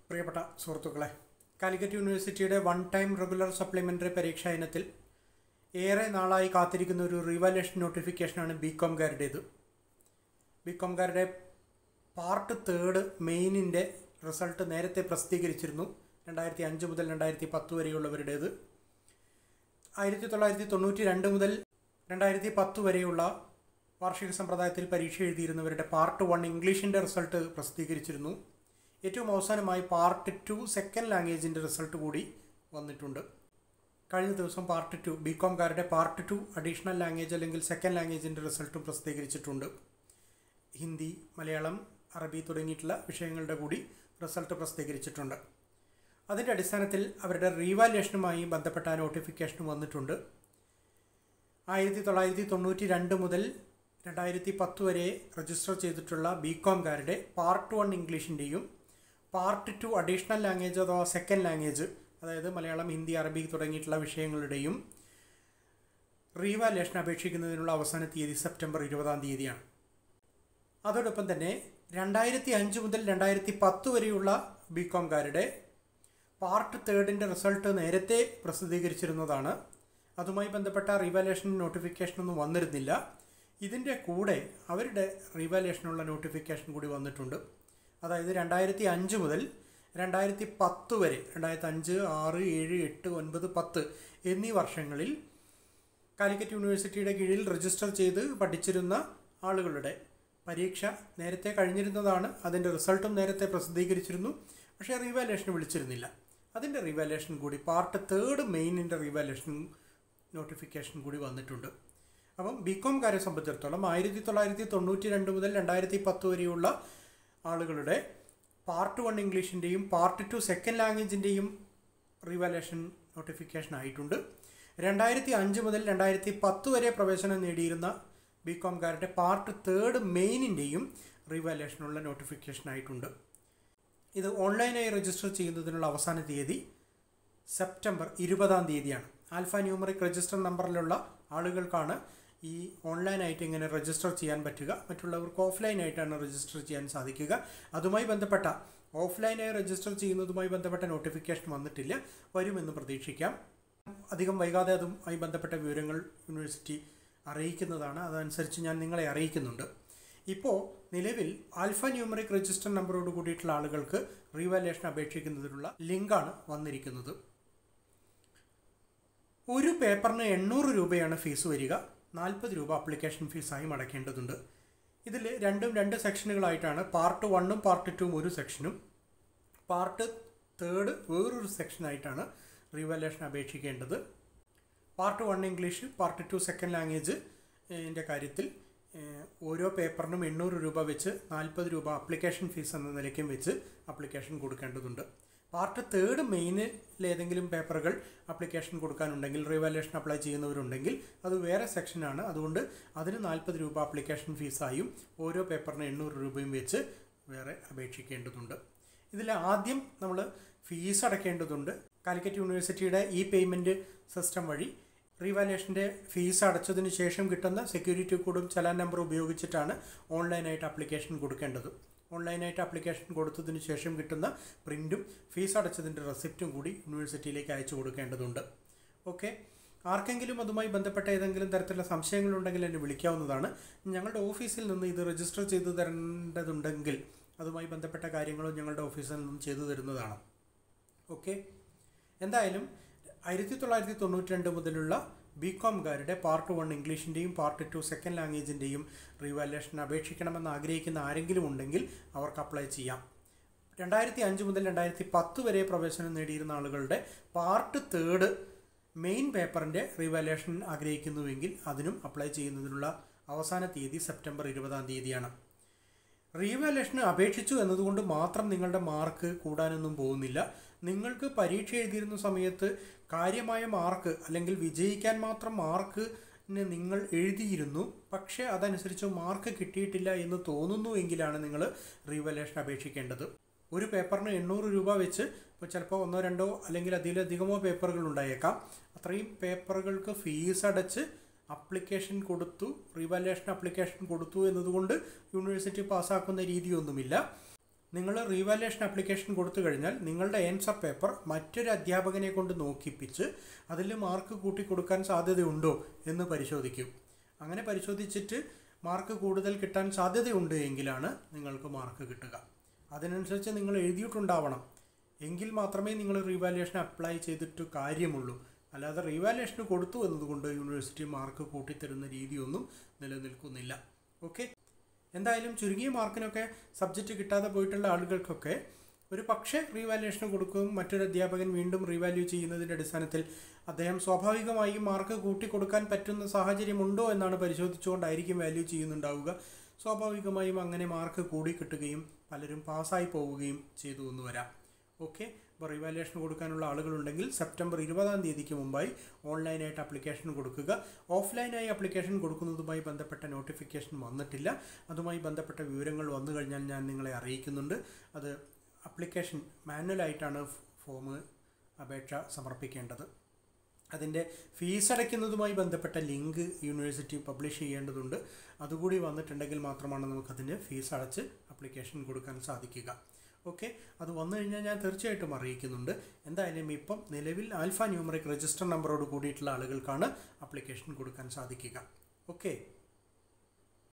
പ്രിയപ്പെട്ട സുഹൃത്തുക്കളെ കാലിക്കറ്റ് യൂണിവേഴ്സിറ്റിയുടെ വൺ ടൈം റെഗുലർ സപ്ലിമെൻ്ററി പരീക്ഷാ ഇനത്തിൽ ഏറെ നാളായി കാത്തിരിക്കുന്ന ഒരു റിവാലേഷൻ നോട്ടിഫിക്കേഷനാണ് ബി കോംകാരുടേത് ബി കോംകാരുടെ പാർട്ട് തേർഡ് മെയിനിൻ്റെ റിസൾട്ട് നേരത്തെ പ്രസിദ്ധീകരിച്ചിരുന്നു രണ്ടായിരത്തി അഞ്ച് മുതൽ രണ്ടായിരത്തി പത്ത് വരെയുള്ളവരുടേത് ആയിരത്തി തൊള്ളായിരത്തി തൊണ്ണൂറ്റി രണ്ട് മുതൽ രണ്ടായിരത്തി പത്ത് വരെയുള്ള വാർഷിക സമ്പ്രദായത്തിൽ പരീക്ഷ എഴുതിയിരുന്നവരുടെ പാർട്ട് വൺ ഇംഗ്ലീഷിൻ്റെ റിസൾട്ട് പ്രസിദ്ധീകരിച്ചിരുന്നു ഏറ്റവും അവസാനമായി പാർട്ട് ടു സെക്കൻഡ് ലാംഗ്വേജിൻ്റെ റിസൾട്ട് കൂടി വന്നിട്ടുണ്ട് കഴിഞ്ഞ ദിവസം പാർട്ട് ടു ബി കോംകാരുടെ പാർട്ട് ടു അഡീഷണൽ ലാംഗ്വേജ് അല്ലെങ്കിൽ സെക്കൻഡ് ലാംഗ്വേജിൻ്റെ റിസൾട്ടും പ്രസിദ്ധീകരിച്ചിട്ടുണ്ട് ഹിന്ദി മലയാളം അറബി തുടങ്ങിയിട്ടുള്ള വിഷയങ്ങളുടെ കൂടി റിസൾട്ട് പ്രസിദ്ധീകരിച്ചിട്ടുണ്ട് അതിൻ്റെ അടിസ്ഥാനത്തിൽ അവരുടെ റീവാലുവേഷനുമായി ബന്ധപ്പെട്ട നോട്ടിഫിക്കേഷനും വന്നിട്ടുണ്ട് ആയിരത്തി തൊള്ളായിരത്തി തൊണ്ണൂറ്റി രണ്ട് മുതൽ രണ്ടായിരത്തി പത്ത് വരെ രജിസ്റ്റർ ചെയ്തിട്ടുള്ള ബി കോംകാരുടെ പാർട്ട് വൺ ഇംഗ്ലീഷിൻ്റെയും പാർട്ട് ടു അഡീഷണൽ ലാംഗ്വേജ് അഥവാ സെക്കൻഡ് ലാംഗ്വേജ് അതായത് മലയാളം ഹിന്ദി അറബി തുടങ്ങിയിട്ടുള്ള വിഷയങ്ങളുടെയും റീവാലുവേഷൻ അപേക്ഷിക്കുന്നതിനുള്ള അവസാന തീയതി സെപ്റ്റംബർ ഇരുപതാം തീയതിയാണ് അതോടൊപ്പം തന്നെ രണ്ടായിരത്തി അഞ്ച് മുതൽ രണ്ടായിരത്തി പത്ത് വരെയുള്ള ബി കോംകാരുടെ പാർട്ട് തേർഡിൻ്റെ റിസൾട്ട് നേരത്തെ പ്രസിദ്ധീകരിച്ചിരുന്നതാണ് അതുമായി ബന്ധപ്പെട്ട റിവാലേഷൻ നോട്ടിഫിക്കേഷനൊന്നും വന്നിരുന്നില്ല ഇതിൻ്റെ കൂടെ അവരുടെ റിവാലേഷനുള്ള നോട്ടിഫിക്കേഷൻ കൂടി വന്നിട്ടുണ്ട് അതായത് രണ്ടായിരത്തി അഞ്ച് മുതൽ രണ്ടായിരത്തി പത്ത് വരെ രണ്ടായിരത്തി അഞ്ച് ആറ് ഏഴ് എട്ട് ഒൻപത് പത്ത് എന്നീ വർഷങ്ങളിൽ കാലിക്കറ്റ് യൂണിവേഴ്സിറ്റിയുടെ കീഴിൽ രജിസ്റ്റർ ചെയ്ത് പഠിച്ചിരുന്ന ആളുകളുടെ പരീക്ഷ നേരത്തെ കഴിഞ്ഞിരുന്നതാണ് അതിൻ്റെ റിസൾട്ടും നേരത്തെ പ്രസിദ്ധീകരിച്ചിരുന്നു പക്ഷേ റീവാലുവേഷൻ വിളിച്ചിരുന്നില്ല അതിൻ്റെ റീവാലുവേഷൻ കൂടി പാർട്ട് തേർഡ് മെയിനിൻ്റെ റീവാലുവേഷൻ നോട്ടിഫിക്കേഷൻ കൂടി വന്നിട്ടുണ്ട് അപ്പം ബി കോംകാരെ സംബന്ധിച്ചിടത്തോളം ആയിരത്തി തൊള്ളായിരത്തി തൊണ്ണൂറ്റി രണ്ട് മുതൽ രണ്ടായിരത്തി പത്ത് വരെയുള്ള ആളുകളുടെ പാർട്ട് വൺ ഇംഗ്ലീഷിൻ്റെയും പാർട്ട് ടു സെക്കൻഡ് ലാംഗ്വേജിൻ്റെയും റിവാലേഷൻ നോട്ടിഫിക്കേഷൻ ആയിട്ടുണ്ട് രണ്ടായിരത്തി അഞ്ച് മുതൽ രണ്ടായിരത്തി പത്ത് വരെ പ്രവേശനം നേടിയിരുന്ന ബി കോംകാരുടെ പാർട്ട് തേർഡ് മെയിനിൻ്റെയും റിവാലേഷനുള്ള നോട്ടിഫിക്കേഷൻ ആയിട്ടുണ്ട് ഇത് ഓൺലൈനായി രജിസ്റ്റർ ചെയ്യുന്നതിനുള്ള അവസാന തീയതി സെപ്റ്റംബർ ഇരുപതാം തീയതിയാണ് ആൽഫ ന്യൂമറിക് രജിസ്റ്റർ നമ്പറിലുള്ള ആളുകൾക്കാണ് ഈ ഓൺലൈനായിട്ട് ഇങ്ങനെ രജിസ്റ്റർ ചെയ്യാൻ പറ്റുക മറ്റുള്ളവർക്ക് ഓഫ്ലൈനായിട്ടാണ് രജിസ്റ്റർ ചെയ്യാൻ സാധിക്കുക അതുമായി ബന്ധപ്പെട്ട ഓഫ്ലൈനായി രജിസ്റ്റർ ചെയ്യുന്നതുമായി ബന്ധപ്പെട്ട നോട്ടിഫിക്കേഷൻ വന്നിട്ടില്ല വരുമെന്ന് പ്രതീക്ഷിക്കാം അധികം വൈകാതെ അതുമായി ബന്ധപ്പെട്ട വിവരങ്ങൾ യൂണിവേഴ്സിറ്റി അറിയിക്കുന്നതാണ് അതനുസരിച്ച് ഞാൻ നിങ്ങളെ അറിയിക്കുന്നുണ്ട് ഇപ്പോൾ നിലവിൽ ആൽഫ ന്യൂമറിക് രജിസ്റ്റർ നമ്പറോട് കൂടിയിട്ടുള്ള ആളുകൾക്ക് റീവാലുവേഷൻ അപേക്ഷിക്കുന്നതിനുള്ള ലിങ്കാണ് വന്നിരിക്കുന്നത് ഒരു പേപ്പറിന് എണ്ണൂറ് രൂപയാണ് ഫീസ് വരിക നാൽപ്പത് രൂപ അപ്ലിക്കേഷൻ ഫീസായും അടയ്ക്കേണ്ടതുണ്ട് ഇതിൽ രണ്ടും രണ്ട് സെക്ഷനുകളായിട്ടാണ് പാർട്ട് വണ്ണും പാർട്ട് ടുവും ഒരു സെക്ഷനും പാർട്ട് തേർഡ് വേറൊരു സെക്ഷനായിട്ടാണ് റീവാലുവേഷൻ അപേക്ഷിക്കേണ്ടത് part one English part two second language ൻ്റെ കാര്യത്തിൽ ഓരോ പേപ്പറിനും എണ്ണൂറ് രൂപ വെച്ച് നാൽപ്പത് രൂപ അപ്ലിക്കേഷൻ ഫീസ് എന്ന നിലയ്ക്കും വെച്ച് അപ്ലിക്കേഷൻ കൊടുക്കേണ്ടതുണ്ട് പാർട്ട് തേർഡ് മെയിനിൽ ഏതെങ്കിലും പേപ്പറുകൾ അപ്ലിക്കേഷൻ കൊടുക്കാനുണ്ടെങ്കിൽ റിവാലുവേഷൻ അപ്ലൈ ചെയ്യുന്നവരുണ്ടെങ്കിൽ അത് വേറെ സെക്ഷനാണ് അതുകൊണ്ട് അതിന് നാൽപ്പത് രൂപ അപ്ലിക്കേഷൻ ഫീസായും ഓരോ പേപ്പറിന് എണ്ണൂറ് രൂപയും വെച്ച് വേറെ അപേക്ഷിക്കേണ്ടതുണ്ട് ഇതിൽ ആദ്യം നമ്മൾ ഫീസ് അടയ്ക്കേണ്ടതുണ്ട് കാലിക്കറ്റ് യൂണിവേഴ്സിറ്റിയുടെ ഇ പേയ്മെൻറ്റ് സിസ്റ്റം വഴി റീവാലുവേഷൻ്റെ ഫീസ് അടച്ചതിന് ശേഷം കിട്ടുന്ന സെക്യൂരിറ്റി കോഡും ചലാൻ നമ്പർ ഉപയോഗിച്ചിട്ടാണ് ഓൺലൈനായിട്ട് അപ്ലിക്കേഷൻ കൊടുക്കേണ്ടത് ഓൺലൈനായിട്ട് അപ്ലിക്കേഷൻ കൊടുത്തതിന് ശേഷം കിട്ടുന്ന പ്രിൻറ്റും ഫീസ് അടച്ചതിൻ്റെ റെസിപ്റ്റും കൂടി യൂണിവേഴ്സിറ്റിയിലേക്ക് അയച്ചു കൊടുക്കേണ്ടതുണ്ട് ഓക്കെ ആർക്കെങ്കിലും അതുമായി ബന്ധപ്പെട്ട ഏതെങ്കിലും തരത്തിലുള്ള സംശയങ്ങളുണ്ടെങ്കിൽ എന്നെ വിളിക്കാവുന്നതാണ് ഞങ്ങളുടെ ഓഫീസിൽ നിന്ന് ഇത് രജിസ്റ്റർ ചെയ്തു തരേണ്ടതുണ്ടെങ്കിൽ അതുമായി ബന്ധപ്പെട്ട കാര്യങ്ങളും ഞങ്ങളുടെ ഓഫീസിൽ നിന്നും ചെയ്തു തരുന്നതാണ് ഓക്കെ എന്തായാലും ആയിരത്തി തൊള്ളായിരത്തി തൊണ്ണൂറ്റി രണ്ട് മുതലുള്ള ബി കോംകാരുടെ പാർട്ട് വൺ ഇംഗ്ലീഷിൻ്റെയും പാർട്ട് ടു സെക്കൻഡ് ലാംഗ്വേജിൻ്റെയും റീവാലുവേഷൻ അപേക്ഷിക്കണമെന്ന് ആഗ്രഹിക്കുന്ന ആരെങ്കിലും ഉണ്ടെങ്കിൽ അവർക്ക് അപ്ലൈ ചെയ്യാം രണ്ടായിരത്തി അഞ്ച് മുതൽ രണ്ടായിരത്തി പത്ത് വരെ പ്രവേശനം നേടിയിരുന്ന ആളുകളുടെ പാർട്ട് തേർഡ് മെയിൻ പേപ്പറിൻ്റെ റീവാലുവേഷൻ ആഗ്രഹിക്കുന്നുവെങ്കിൽ അതിനും അപ്ലൈ ചെയ്യുന്നതിനുള്ള അവസാന തീയതി സെപ്റ്റംബർ ഇരുപതാം തീയതിയാണ് റീവാലുവേഷന് അപേക്ഷിച്ചു എന്നതുകൊണ്ട് മാത്രം നിങ്ങളുടെ മാർക്ക് കൂടാനൊന്നും പോകുന്നില്ല നിങ്ങൾക്ക് പരീക്ഷ എഴുതിയിരുന്ന സമയത്ത് കാര്യമായ മാർക്ക് അല്ലെങ്കിൽ വിജയിക്കാൻ മാത്രം മാർക്ക് നിങ്ങൾ എഴുതിയിരുന്നു പക്ഷേ അതനുസരിച്ച് മാർക്ക് കിട്ടിയിട്ടില്ല എന്ന് തോന്നുന്നു എങ്കിലാണ് നിങ്ങൾ റീവാലുവേഷൻ അപേക്ഷിക്കേണ്ടത് ഒരു പേപ്പറിന് എണ്ണൂറ് രൂപ വെച്ച് ഇപ്പോൾ ചിലപ്പോൾ ഒന്നോ രണ്ടോ അല്ലെങ്കിൽ അതിലധികമോ പേപ്പറുകൾ ഉണ്ടായേക്കാം അത്രയും പേപ്പറുകൾക്ക് ഫീസ് അടച്ച് അപ്ലിക്കേഷൻ കൊടുത്തു റിവാലുവേഷൻ അപ്ലിക്കേഷൻ കൊടുത്തു എന്നതുകൊണ്ട് യൂണിവേഴ്സിറ്റി പാസ്സാക്കുന്ന രീതിയൊന്നുമില്ല നിങ്ങൾ റീവാലുവേഷൻ ആപ്ലിക്കേഷൻ കൊടുത്തു കഴിഞ്ഞാൽ നിങ്ങളുടെ ആൻസർ പേപ്പർ മറ്റൊരു അധ്യാപകനെ കൊണ്ട് നോക്കിപ്പിച്ച് അതിൽ മാർക്ക് കൂട്ടി കൊടുക്കാൻ സാധ്യതയുണ്ടോ എന്ന് പരിശോധിക്കും അങ്ങനെ പരിശോധിച്ചിട്ട് മാർക്ക് കൂടുതൽ കിട്ടാൻ സാധ്യതയുണ്ട് എങ്കിലാണ് നിങ്ങൾക്ക് മാർക്ക് കിട്ടുക അതിനനുസരിച്ച് നിങ്ങൾ എഴുതിയിട്ടുണ്ടാവണം എങ്കിൽ മാത്രമേ നിങ്ങൾ റീവാലുവേഷൻ അപ്ലൈ ചെയ്തിട്ട് കാര്യമുള്ളൂ അല്ലാതെ റീവാലുവേഷന് കൊടുത്തു എന്നതുകൊണ്ട് യൂണിവേഴ്സിറ്റി മാർക്ക് കൂട്ടിത്തരുന്ന രീതിയൊന്നും നിലനിൽക്കുന്നില്ല ഓക്കെ എന്തായാലും ചുരുങ്ങിയ മാർക്കിനൊക്കെ സബ്ജക്റ്റ് കിട്ടാതെ പോയിട്ടുള്ള ആളുകൾക്കൊക്കെ ഒരു പക്ഷേ റീവാലുവേഷൻ കൊടുക്കും മറ്റൊരു അധ്യാപകൻ വീണ്ടും റീവാല്യൂ ചെയ്യുന്നതിൻ്റെ അടിസ്ഥാനത്തിൽ അദ്ദേഹം സ്വാഭാവികമായും മാർക്ക് കൂട്ടി കൊടുക്കാൻ പറ്റുന്ന സാഹചര്യമുണ്ടോ എന്നാണ് പരിശോധിച്ചുകൊണ്ടായിരിക്കും വാല്യൂ ചെയ്യുന്നുണ്ടാവുക സ്വാഭാവികമായും അങ്ങനെ മാർക്ക് കൂടി കിട്ടുകയും പലരും പാസ്സായി പോവുകയും ചെയ്തു എന്ന് വരാം ഓക്കെ അപ്പോൾ റിവാലുവേഷൻ കൊടുക്കാനുള്ള ആളുകളുണ്ടെങ്കിൽ സെപ്റ്റംബർ ഇരുപതാം തീയതിക്ക് മുമ്പായി ഓൺലൈനായിട്ട് ആപ്ലിക്കേഷൻ കൊടുക്കുക ഓഫ്ലൈനായി ആപ്ലിക്കേഷൻ കൊടുക്കുന്നതുമായി ബന്ധപ്പെട്ട നോട്ടിഫിക്കേഷൻ വന്നിട്ടില്ല അതുമായി ബന്ധപ്പെട്ട വിവരങ്ങൾ വന്നു കഴിഞ്ഞാൽ ഞാൻ നിങ്ങളെ അറിയിക്കുന്നുണ്ട് അത് ആപ്ലിക്കേഷൻ മാനുവലായിട്ടാണ് ഫോം അപേക്ഷ സമർപ്പിക്കേണ്ടത് അതിൻ്റെ ഫീസ് അടയ്ക്കുന്നതുമായി ബന്ധപ്പെട്ട ലിങ്ക് യൂണിവേഴ്സിറ്റി പബ്ലിഷ് ചെയ്യേണ്ടതുണ്ട് അതുകൂടി വന്നിട്ടുണ്ടെങ്കിൽ മാത്രമാണ് നമുക്കതിൻ്റെ ഫീസ് അടച്ച് ആപ്ലിക്കേഷൻ കൊടുക്കാൻ സാധിക്കുക ഓക്കെ അത് വന്നു കഴിഞ്ഞാൽ ഞാൻ തീർച്ചയായിട്ടും അറിയിക്കുന്നുണ്ട് എന്തായാലും ഇപ്പം നിലവിൽ ആൽഫ ന്യൂമറിക് രജിസ്റ്റർ നമ്പറോട് കൂടിയിട്ടുള്ള ആളുകൾക്കാണ് ആപ്ലിക്കേഷൻ കൊടുക്കാൻ സാധിക്കുക ഓക്കെ